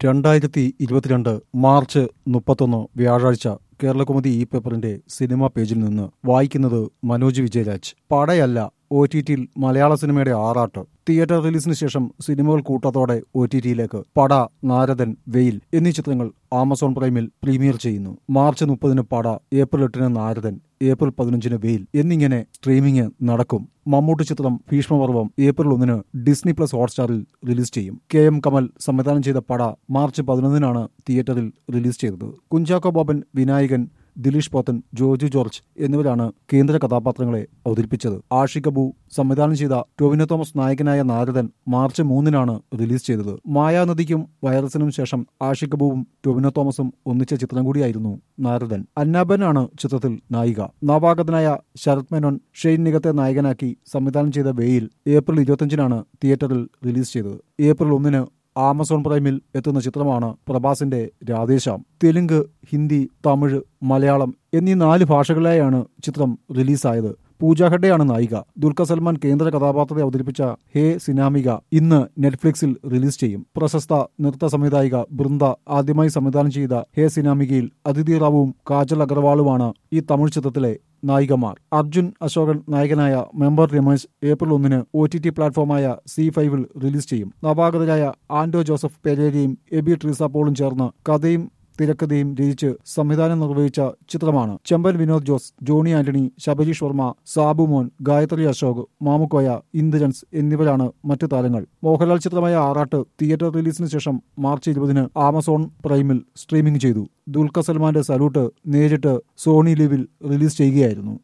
രണ്ടായിരത്തി ഇരുപത്തിരണ്ട് മാർച്ച് മുപ്പത്തൊന്ന് വ്യാഴാഴ്ച കേരളകുമുദി ഈ പേപ്പറിന്റെ സിനിമാ പേജിൽ നിന്ന് വായിക്കുന്നത് മനോജ് വിജയരാജ് പടയല്ല ഒ ടി ടിയിൽ മലയാള സിനിമയുടെ ആറാട്ട് തിയേറ്റർ റിലീസിന് ശേഷം സിനിമകൾ കൂട്ടത്തോടെ ഒ ടി ടിയിലേക്ക് പട നാരദൻ വെയിൽ എന്നീ ചിത്രങ്ങൾ ആമസോൺ പ്രൈമിൽ പ്രീമിയർ ചെയ്യുന്നു മാർച്ച് മുപ്പതിന് പട ഏപ്രിൽ എട്ടിന് നാരദൻ ഏപ്രിൽ പതിനഞ്ചിന് വെയിൽ എന്നിങ്ങനെ സ്ട്രീമിംഗ് നടക്കും മമ്മൂട്ടി ചിത്രം ഭീഷ്മപർവം ഏപ്രിൽ ഒന്നിന് ഡിസ്നി പ്ലസ് ഹോട്ട്സ്റ്റാറിൽ റിലീസ് ചെയ്യും കെ എം കമൽ സംവിധാനം ചെയ്ത പട മാർച്ച് പതിനൊന്നിനാണ് തിയേറ്ററിൽ റിലീസ് ചെയ്തത് കുഞ്ചാക്കോ ബോബൻ വിനായകൻ ദിലീഷ് പോത്തൻ ജോർജ് ജോർജ് എന്നിവരാണ് കേന്ദ്ര കഥാപാത്രങ്ങളെ അവതരിപ്പിച്ചത് ആഷിക് അബു സംവിധാനം ചെയ്ത ടൊവിനോ തോമസ് നായകനായ നാരദൻ മാർച്ച് മൂന്നിനാണ് റിലീസ് ചെയ്തത് മായാനദിക്കും വൈറസിനും ശേഷം ആഷിക് അബുവും ടൊവിനോ തോമസും ഒന്നിച്ച ചിത്രം കൂടിയായിരുന്നു നാരദൻ അന്നാബനാണ് ചിത്രത്തിൽ നായിക നവാഗതനായ ശരത് മേനോൻ ഷെയ്ൻ നിഗത്തെ നായകനാക്കി സംവിധാനം ചെയ്ത വെയിൽ ഏപ്രിൽ ഇരുപത്തിയഞ്ചിനാണ് തിയേറ്ററിൽ റിലീസ് ചെയ്തത് ഏപ്രിൽ ഒന്നിന് ആമസോൺ പ്രൈമിൽ എത്തുന്ന ചിത്രമാണ് പ്രഭാസിന്റെ രാധേശ്യാം തെലുങ്ക് ഹിന്ദി തമിഴ് മലയാളം എന്നീ നാല് ഭാഷകളിലായാണ് ചിത്രം റിലീസായത് പൂജ ഹെഡയാണ് നായിക ദുൽഖർ സൽമാൻ കേന്ദ്ര കഥാപാത്രത്തെ അവതരിപ്പിച്ച ഹേ സിനാമിക ഇന്ന് നെറ്റ്ഫ്ലിക്സിൽ റിലീസ് ചെയ്യും പ്രശസ്ത നൃത്ത സംവിധായിക ബൃന്ദ ആദ്യമായി സംവിധാനം ചെയ്ത ഹേ സിനാമികയിൽ അതിഥി റാവുവും കാജൽ അഗർവാളുമാണ് ഈ തമിഴ് ചിത്രത്തിലെ നായികമാർ അർജുൻ അശോകൻ നായകനായ മെമ്പർ രമേശ് ഏപ്രിൽ ഒന്നിന് ഒ ടി ടി പ്ലാറ്റ്ഫോമായ സി ഫൈവിൽ റിലീസ് ചെയ്യും നവാഗതരായ ആൻഡോ ജോസഫ് പെരേരയും എബി ട്രീസ പോളും ചേർന്ന് കഥയും തിരക്കഥയും രചിച്ച് സംവിധാനം നിർവഹിച്ച ചിത്രമാണ് ചെമ്പൻ വിനോദ് ജോസ് ജോണി ആന്റണി ശബരീഷ് വർമ്മ സാബുമോൻ ഗായത്രി അശോക് മാമുക്കോയ ഇന്ദ്രൻസ് എന്നിവരാണ് മറ്റു താരങ്ങൾ മോഹൻലാൽ ചിത്രമായ ആറാട്ട് തിയേറ്റർ റിലീസിന് ശേഷം മാർച്ച് ഇരുപതിന് ആമസോൺ പ്രൈമിൽ സ്ട്രീമിംഗ് ചെയ്തു ദുൽഖർ സൽമാന്റെ സല്യൂട്ട് നേരിട്ട് സോണി ലിവിൽ റിലീസ് ചെയ്യുകയായിരുന്നു